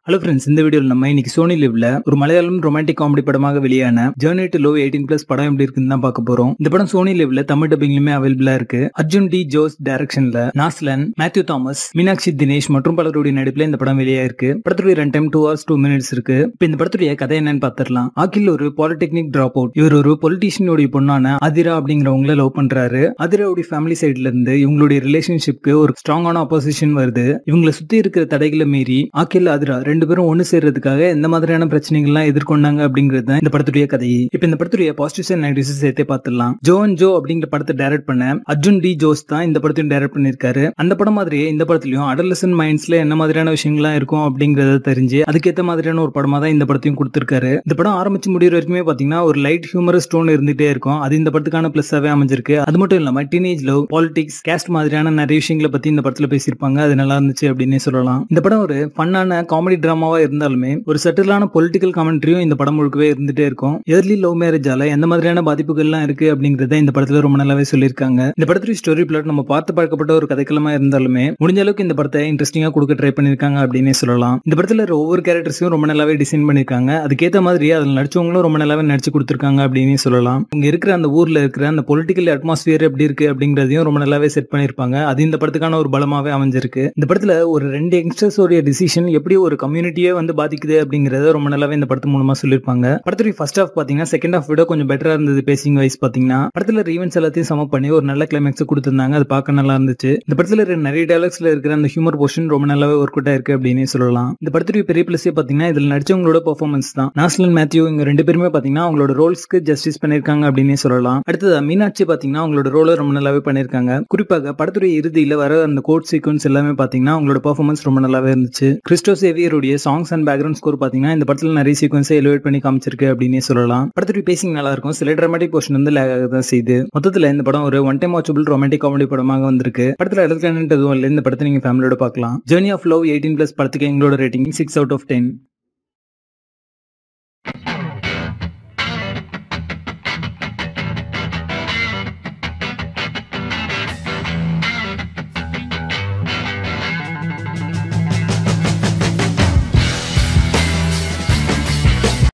hello friends இந்த வீடியோவில் நம்ம இன்னைக்கு சோனி லிவ்ல ஒரு மலையாளம் ரொமான்டிக் காமெடி படமாக வெளியான journey to love eighteen plus படம் எப்படி இருக்குன்னு தான் பார்க்க போறோம் இந்த படம் சோனி லிவ்ல தமிழ் டப்பிங்லுமே அவைலபிளா இருக்கு அர்ஜுன் டி ஜோஸ் டைரக்ஷன்ல நாஸ்லன் மேத்யூ தாமஸ் மீனாட்சி தினேஷ் மற்றும் பலருடைய நடிப்புல இந்த படம் வெளியா இருக்கு படத்துடைய run time two hours two minutes இருக்கு இப்போ இந்த படத்துடைய கதை என்னன்னு பார்த்துடலாம் ஆக்கில் ஒரு பாலிடெக்னிக் டிராப் அவுட் இவர் ஒரு பொலிட்டீஷியனுடைய பொண்ணான அதிரா அப்படிங்கிறவங்கள லவ் பண்றாரு அதிராவுடைய ஃபேமிலி சைட்ல இருந்து இவங்களுடைய ரிலேஷன்ஷிப்க்கு ஒரு ஸ்ட்ராங்கான ஆப்போசிஷன் வருது இவங்களை சுத்தி இருக்கிற தடைகளை மீறி ஆக்கில் அதிரா ரெண்டு பேரும் ஒன்னு சேர்றதுக்காக எந்த மாதிரியான பிரச்சனைகள்லாம் எதிர்கொண்டாங்க அப்படிங்கிறது தான் இந்த படத்துடைய கதை இப்போ இந்த படத்துடைய பாசிட்டிவ்ஸ் அண்ட் நெகட்டிவ்ஸ் சேர்த்தே பார்த்துடலாம் ஜோன் ஜோ அப்படிங்கிற படத்தை டைரக்ட் பண்ண அர்ஜுன் டி ஜோஸ் தான் இந்த படத்தையும் டைரக்ட் பண்ணிருக்காரு அந்த படம் மாதிரியே இந்த படத்துலயும் அடலசன் மைண்ட்ஸ்ல என்ன மாதிரியான விஷயங்கள்லாம் இருக்கும் அப்படிங்கறத தெரிஞ்சு அதுக்கேற்ற மாதிரியான ஒரு படமா தான் இந்த படத்தையும் கொடுத்திருக்காரு இந்த படம் ஆரம்பிச்சு முடிகிற வரைக்குமே பாத்தீங்கன்னா ஒரு லைட் ஹியூமரஸ் டோன் இருந்துட்டே இருக்கும் அது இந்த படத்துக்கான பிளஸ்ஸாவே அமைஞ்சிருக்கு அது மட்டும் இல்லாம டீனேஜ் லவ் பாலிடிக்ஸ் கேஸ்ட் மாதிரியான நிறைய விஷயங்களை பத்தி இந்த படத்துல பேசியிருப்பாங்க அது நல்லா இருந்துச்சு அப்படின்னே சொல்லலாம் இந்த படம் ஒரு ஃபன்னான காமெடி டிராமாவா இருந்தாலுமே ஒரு சட்டிலான பொலிட்டிக்கல் கமெண்ட்ரியும் இந்த படம் முழுக்கவே இருந்துட்டே இருக்கும் ஏர்லி லவ் மேரேஜால எந்த மாதிரியான பாதிப்புகள்லாம் இருக்கு அப்படிங்கறத இந்த படத்துல ரொம்ப நல்லாவே சொல்லியிருக்காங்க இந்த படத்துல ஸ்டோரி பிளாட் நம்ம பார்த்து பார்க்கப்பட்ட ஒரு கதைக்களமா இருந்தாலுமே முடிஞ்ச அளவுக்கு இந்த படத்தை இன்ட்ரெஸ்டிங்கா கொடுக்க ட்ரை பண்ணிருக்காங்க அப்படின்னே சொல்லலாம் இந்த படத்துல இருக்க ஒவ்வொரு கேரக்டர்ஸையும் ரொம்ப நல்லாவே டிசைன் பண்ணிருக்காங்க அதுக்கேற்ற மாதிரி அதில் நடிச்சவங்களும் ரொம்ப நல்லாவே நடிச்சு கொடுத்துருக்காங்க அப்படின்னே சொல்லலாம் இங்க இருக்கிற அந்த ஊர்ல இருக்கிற அந்த பொலிட்டிக்கல் அட்மாஸ்பியர் எப்படி இருக்கு அப்படிங்கறதையும் ரொம்ப நல்லாவே செட் பண்ணிருப்பாங்க அது இந்த படத்துக்கான ஒரு பலமாவே அமைஞ்சிருக்கு இந்த படத்துல ஒரு ரெண்டு யங்ஸ்டர்ஸோடைய டிசிஷன் எப்படி ஒரு கம்யூனிட்டியே வந்து பாதிக்குது அப்படிங்கறத ரொம்ப நல்லாவே இந்த படத்து மூலமா சொல்லியிருப்பாங்க படத்துடைய ஃபர்ஸ்ட் ஹாஃப் பாத்தீங்கன்னா செகண்ட் ஹாஃப் விட கொஞ்சம் பெட்டரா இருந்தது பேசிங் வைஸ் பாத்தீங்கன்னா படத்துல ஈவெண்ட்ஸ் எல்லாத்தையும் சம பண்ணி ஒரு நல்ல கிளைமேக்ஸ் கொடுத்திருந்தாங்க அது பார்க்க நல்லா இருந்துச்சு இந்த படத்துல இருக்கிற நிறைய டைலாக்ஸ்ல இருக்கிற அந்த ஹியூமர் போர்ஷன் ரொம்ப நல்லாவே ஒர்க் அவுட் ஆயிருக்கு அப்படின்னு சொல்லலாம் இந்த படத்துடைய பெரிய பிளஸே பாத்தீங்கன்னா இதுல நடிச்சவங்களோட பெர்ஃபார்மன்ஸ் தான் நாஸ்லன் மேத்யூ இவங்க ரெண்டு பேருமே பாத்தீங்கன்னா அவங்களோட ரோல்ஸ்க்கு ஜஸ்டிஸ் பண்ணிருக்காங்க அப்படின்னு சொல்லலாம் அடுத்தது மீனாட்சி பாத்தீங்கன்னா அவங்களோட ரோலை ரொம்ப நல்லாவே பண்ணிருக்காங்க குறிப்பாக படத்துடைய இறுதியில வர அந்த கோட் சீக்வன்ஸ் எல்லாமே பாத்தீங்கன்னா அவங்களோட பெர்ஃபார்மன்ஸ் ரொம்ப நல்லாவே இருந்துச்சு கிறிஸ்டோ சேவியருடைய சாங்ஸ் அண்ட் பேக்ரவுண்ட் ஸ்கோர் பாத்தீங்கன்னா இந்த படத்துல நிறைய சீக்வன்ஸை எலிவேட் பண்ணி காமிச்சிருக்கு அப்படின்னே சொல்லலாம் படத்துடைய பேசிங் நல்லா இருக்கும் சில டிராமாட்டிக் போர்ஷன் வந்து லேக் ஆக தான் செய்யுது மொத்தத்துல இந்த படம் ஒரு one time watchable romantic comedy படமாக வந்திருக்கு படத்துல எடுத்துக்கான எதுவும் இல்லை இந்த படத்தை நீங்க ஃபேமிலியோட பார்க்கலாம் journey of love eighteen plus படத்துக்கு எங்களோட rating six out of ten